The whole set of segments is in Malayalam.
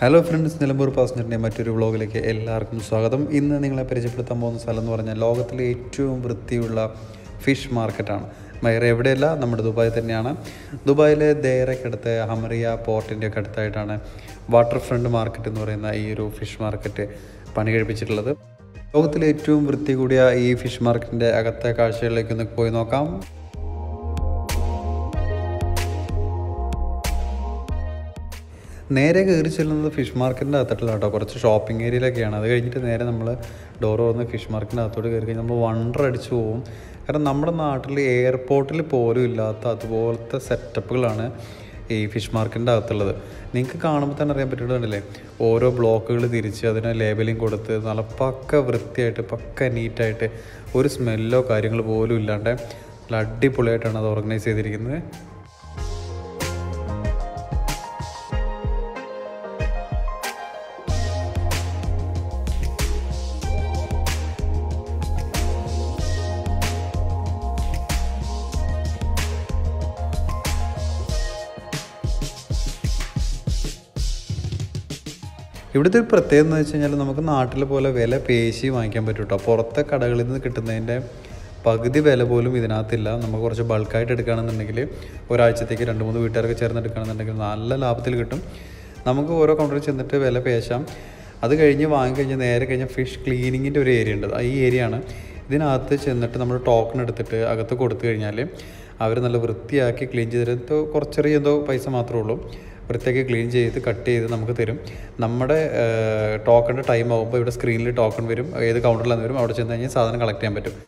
ഹലോ ഫ്രണ്ട്സ് നിലമ്പൂർ പാസഞ്ചറിൻ്റെ മറ്റൊരു വ്ളോഗിലേക്ക് എല്ലാവർക്കും സ്വാഗതം ഇന്ന് നിങ്ങളെ പരിചയപ്പെടുത്താൻ പോകുന്ന സ്ഥലം എന്ന് പറഞ്ഞാൽ ലോകത്തിലെ ഏറ്റവും വൃത്തിയുള്ള ഫിഷ് മാർക്കറ്റാണ് വേറെ എവിടെയല്ല നമ്മുടെ ദുബായ് തന്നെയാണ് ദുബായിലെ ദേറയ്ക്കടുത്ത് ഹമറിയ പോർട്ടിൻ്റെ ഒക്കെ അടുത്തായിട്ടാണ് വാട്ടർ ഫ്രണ്ട് മാർക്കറ്റ് എന്ന് പറയുന്ന ഈ ഒരു ഫിഷ് മാർക്കറ്റ് പണി കഴിപ്പിച്ചിട്ടുള്ളത് ലോകത്തിലെ ഏറ്റവും വൃത്തി കൂടിയ ഈ ഫിഷ് മാർക്കറ്റിൻ്റെ അകത്തെ കാഴ്ചകളിലേക്ക് ഒന്ന് പോയി നോക്കാം നേരെ കയറി ചെല്ലുന്നത് ഫിഷ് മാർക്കറ്റിൻ്റെ അകത്തോട്ടില്ല കേട്ടോ കുറച്ച് ഷോപ്പിംഗ് ഏരിയയിലൊക്കെയാണ് അത് കഴിഞ്ഞിട്ട് നേരെ നമ്മൾ ഡോർ തുറന്ന് ഫിഷ് മാർക്കറ്റിൻ്റെ അകത്തോട്ട് കയറി കഴിഞ്ഞാൽ നമ്മൾ വണ്ടർ അടിച്ച് പോകും കാരണം നമ്മുടെ നാട്ടിൽ എയർപോർട്ടിൽ പോലും ഇല്ലാത്ത അതുപോലത്തെ സെറ്റപ്പുകളാണ് ഈ ഫിഷ് മാർക്കറ്റിൻ്റെ അകത്തുള്ളത് നിങ്ങൾക്ക് കാണുമ്പോൾ തന്നെ അറിയാൻ പറ്റുന്നുണ്ടല്ലേ ഓരോ ബ്ലോക്കുകൾ തിരിച്ച് അതിന് ലേബലിംഗ് കൊടുത്ത് നല്ല പക്ക വൃത്തിയായിട്ട് പക്ക നീറ്റായിട്ട് ഒരു സ്മെല്ലോ കാര്യങ്ങൾ പോലും ഇല്ലാണ്ട് നല്ല അടിപൊളിയായിട്ടാണ് അത് ഓർഗനൈസ് ചെയ്തിരിക്കുന്നത് ഇവിടുത്തെ ഒരു പ്രത്യേകത എന്ന് വെച്ച് കഴിഞ്ഞാൽ നമുക്ക് നാട്ടിലെ പോലെ വില പേശി വാങ്ങിക്കാൻ പറ്റും കേട്ടോ പുറത്തെ കടകളിൽ നിന്ന് കിട്ടുന്നതിൻ്റെ പകുതി വില പോലും ഇതിനകത്തില്ല നമുക്ക് കുറച്ച് ബൾക്കായിട്ട് എടുക്കുകയാണെന്നുണ്ടെങ്കിൽ ഒരാഴ്ചത്തേക്ക് രണ്ട് മൂന്ന് വീട്ടുകാർക്ക് ചേർന്ന് എടുക്കുകയാണെന്നുണ്ടെങ്കിൽ നല്ല ലാഭത്തിൽ കിട്ടും നമുക്ക് ഓരോ കൗണ്ടറിൽ ചെന്നിട്ട് വില പേശാം അത് കഴിഞ്ഞ് വാങ്ങിക്കഴിഞ്ഞ് നേരെ കഴിഞ്ഞാൽ ഫിഷ് ക്ലീനിങ്ങിൻ്റെ ഒരു ഏരിയ ഉണ്ട് ഈ ഏരിയ ആണ് ഇതിനകത്ത് ചെന്നിട്ട് നമ്മൾ ടോക്കൺ എടുത്തിട്ട് അകത്ത് കൊടുത്തു കഴിഞ്ഞാൽ അവർ നല്ല വൃത്തിയാക്കി ക്ലീൻ ചെയ്തിട്ട് കുറച്ച് ചെറിയ എന്തോ പൈസ മാത്രമേ ഉള്ളൂ വൃത്തിയാക്കി ക്ലീൻ ചെയ്ത് കട്ട് ചെയ്ത് നമുക്ക് തരും നമ്മുടെ ടോക്കണിൻ്റെ ടൈം ആകുമ്പോൾ ഇവിടെ സ്ക്രീനിൽ ടോക്കൺ വരും ഏത് കൗണ്ടറിലാന്ന് വരും അവിടെ ചെന്ന് കഴിഞ്ഞാൽ സാധനം കളക്ട് ചെയ്യാൻ പറ്റും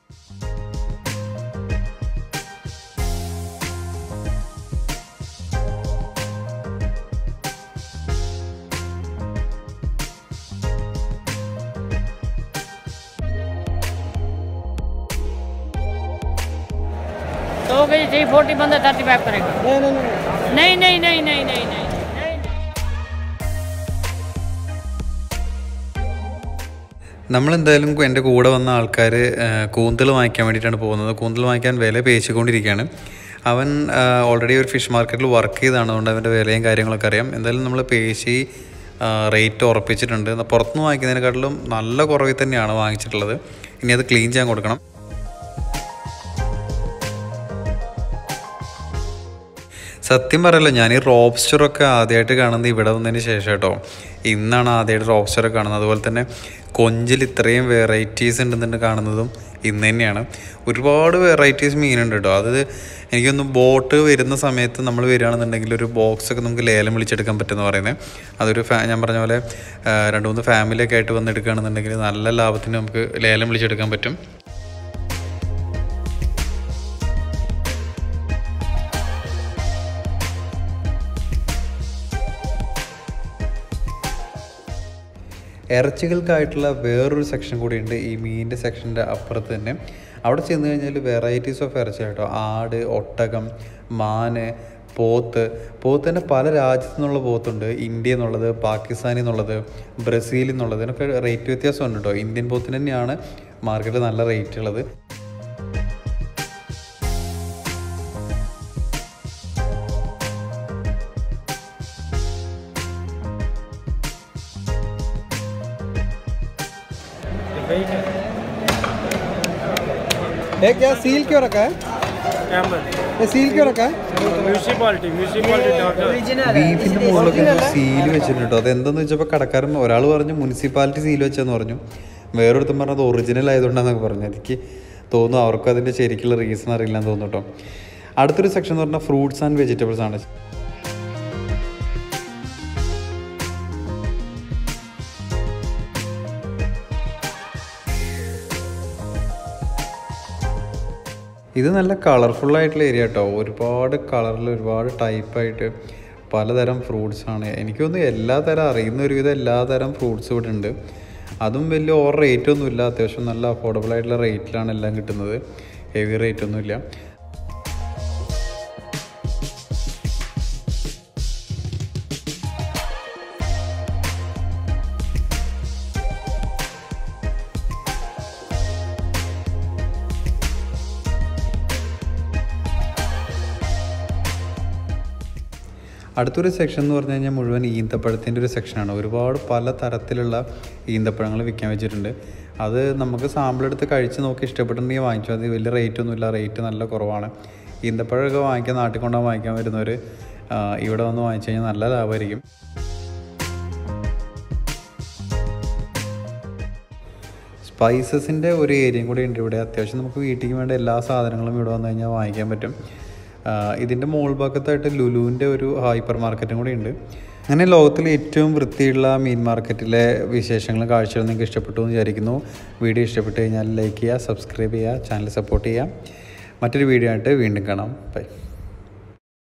दो के जी थ्री फोर्टी बंदा थर्टी फाइव करेगा नहीं नहीं नहीं नहीं नहीं नहीं नहीं നമ്മളെന്തായാലും എൻ്റെ കൂടെ വന്ന ആൾക്കാർ കൂന്തൽ വാങ്ങിക്കാൻ വേണ്ടിയിട്ടാണ് പോകുന്നത് കൂന്തൽ വാങ്ങിക്കാൻ വില പേശിക്കൊണ്ടിരിക്കുകയാണ് അവൻ ഓൾറെഡി ഒരു ഫിഷ് മാർക്കറ്റിൽ വർക്ക് ചെയ്താണ് അതുകൊണ്ട് അവൻ്റെ വിലയും കാര്യങ്ങളൊക്കെ അറിയാം എന്തായാലും നമ്മൾ പേശി റേറ്റ് ഉറപ്പിച്ചിട്ടുണ്ട് പുറത്തുനിന്ന് വാങ്ങിക്കുന്നതിനെക്കാട്ടിലും നല്ല കുറവിൽ തന്നെയാണ് വാങ്ങിച്ചിട്ടുള്ളത് ഇനി അത് ക്ലീൻ ചെയ്യാൻ കൊടുക്കണം സത്യം പറയല്ലോ ഞാൻ ഈ റോബ്സ്റ്ററൊക്കെ ആദ്യമായിട്ട് കാണുന്നത് ഇവിടെ വന്നതിന് ശേഷം കേട്ടോ ഇന്നാണ് ആദ്യമായിട്ട് റോബ്സ്റ്ററൊക്കെ കാണുന്നത് അതുപോലെ തന്നെ കൊഞ്ചിൽ ഇത്രയും വെറൈറ്റീസ് ഉണ്ടെന്നുണ്ട് കാണുന്നതും ഇന്ന് തന്നെയാണ് ഒരുപാട് വെറൈറ്റീസ് മീനുണ്ട് കേട്ടോ അത് എനിക്കൊന്ന് ബോട്ട് വരുന്ന സമയത്ത് നമ്മൾ വരികയാണെന്നുണ്ടെങ്കിൽ ഒരു ബോക്സ് ഒക്കെ നമുക്ക് ലേലം വിളിച്ചെടുക്കാൻ പറ്റുമെന്ന് പറയുന്നത് അതൊരു ഫാ ഞാൻ പറഞ്ഞ പോലെ ആ, രണ്ട് മൂന്ന് ഫാമിലിയൊക്കെ ആയിട്ട് വന്ന് എടുക്കുകയാണെന്നുണ്ടെങ്കിൽ നല്ല ലാഭത്തിന് നമുക്ക് ലേലം വിളിച്ചെടുക്കാൻ പറ്റും ഇറച്ചികൾക്കായിട്ടുള്ള വേറൊരു സെക്ഷൻ കൂടിയുണ്ട് ഈ മീനിൻ്റെ സെക്ഷൻ്റെ അപ്പുറത്ത് തന്നെ അവിടെ ചെന്ന് കഴിഞ്ഞാൽ വെറൈറ്റീസ് ഓഫ് ഇറച്ചി കേട്ടോ ആട് ഒട്ടകം മാന് പോത്ത് പോത്ത് തന്നെ പല രാജ്യത്തു നിന്നുള്ള പോത്തുണ്ട് ഇന്ത്യ എന്നുള്ളത് പാകിസ്ഥാനിൽ നിന്നുള്ളത് ബ്രസീലിൽ നിന്നുള്ളത് ഇതിനൊക്കെ റേറ്റ് വ്യത്യാസമുണ്ട് കേട്ടോ ഇന്ത്യൻ പോത്തിന് തന്നെയാണ് മാർക്കറ്റിൽ നല്ല റേറ്റ് ഉള്ളത് ये क्या सील क्यों रखा है ये सील क्यों रखा है म्यूनसिपालिटी म्यूनसिपालिटी डॉक्टर ബീഫിന്റെ മുകളിലൊക്കെ എന്തോ സീൽ വെച്ചിട്ടുണ്ട് അത് എന്താന്ന് വെച്ചപ്പോൾ കടക്കാരൻ ഒരാൾ പറഞ്ഞു മുനിസിപ്പാലിറ്റി സീൽ വെച്ചെന്ന് പറഞ്ഞു വേറൊരുത്തം പറഞ്ഞത് ഒറിജിനൽ ആയതുകൊണ്ടാന്നൊക്കെ പറഞ്ഞു എനിക്ക് തോന്നുന്നു അവർക്ക് അതിന്റെ ശരിക്കുള്ള റീസൺ അറിയില്ല എന്ന് തോന്നുന്നു കേട്ടോ അടുത്തൊരു സെക്ഷൻ എന്ന് പറഞ്ഞാൽ ഫ്രൂട്ട്സ് ആൻഡ് വെജിറ്റബിൾസ് ആണ് ഇത് നല്ല കളർഫുൾ ആയിട്ടുള്ള ഏരിയ കേട്ടോ ഒരുപാട് കളറിൽ ഒരുപാട് ടൈപ്പായിട്ട് പലതരം ഫ്രൂട്ട്സ് ആണ് എനിക്ക് തോന്നുന്നു എല്ലാ തരം അറിയുന്ന ഒരുവിധം എല്ലാ തരം ഫ്രൂട്ട്സ് ഇവിടെ ഉണ്ട് അതും വലിയ ഓവർ റേറ്റ് ഒന്നുമില്ല അത്യാവശ്യം നല്ല അഫോർഡബിൾ ആയിട്ടുള്ള റേറ്റിലാണ് എല്ലാം കിട്ടുന്നത് ഹെവി റേറ്റ് ഒന്നുമില്ല അടുത്തൊരു സെക്ഷൻ എന്ന് പറഞ്ഞു കഴിഞ്ഞാൽ മുഴുവൻ ഈന്തപ്പഴത്തിൻ്റെ ഒരു സെക്ഷനാണ് ഒരുപാട് പല തരത്തിലുള്ള ഈന്തപ്പഴങ്ങൾ വിൽക്കാൻ വെച്ചിട്ടുണ്ട് അത് നമുക്ക് സാമ്പിൾ എടുത്ത് കഴിച്ച് നോക്കി ഇഷ്ടപ്പെട്ടിട്ടുണ്ടെങ്കിൽ വാങ്ങിച്ചു അത് വലിയ റേറ്റ് ഒന്നുമില്ല റേറ്റ് നല്ല കുറവാണ് ഈന്തപ്പഴമൊക്കെ വാങ്ങിക്കാൻ നാട്ടിൽ കൊണ്ടുപോകാൻ വാങ്ങിക്കാൻ വരുന്നവർ ഇവിടെ വന്ന് വാങ്ങിച്ചു കഴിഞ്ഞാൽ നല്ല ലാഭമായിരിക്കും സ്പൈസസിൻ്റെ ഒരു ഏരിയയും കൂടി ഉണ്ട് ഇവിടെ അത്യാവശ്യം നമുക്ക് വീട്ടിലേക്ക് വേണ്ട എല്ലാ സാധനങ്ങളും ഇവിടെ വന്നു കഴിഞ്ഞാൽ വാങ്ങിക്കാൻ പറ്റും ഇതിൻ്റെ മോൾ ഭാഗത്തായിട്ട് ലുലുവിൻ്റെ ഒരു ഹൈപ്പർ മാർക്കറ്റും കൂടി ഉണ്ട് അങ്ങനെ ലോകത്തിലെ ഏറ്റവും വൃത്തിയുള്ള മീൻ മാർക്കറ്റിലെ വിശേഷങ്ങളും കാഴ്ചകളും നിങ്ങൾക്ക് ഇഷ്ടപ്പെട്ടു എന്ന് വിചാരിക്കുന്നു വീഡിയോ ഇഷ്ടപ്പെട്ട് കഴിഞ്ഞാൽ ലൈക്ക് ചെയ്യുക സബ്സ്ക്രൈബ് ചെയ്യുക ചാനൽ സപ്പോർട്ട് ചെയ്യുക മറ്റൊരു വീഡിയോ ആയിട്ട് വീണ്ടും കാണാം ബൈ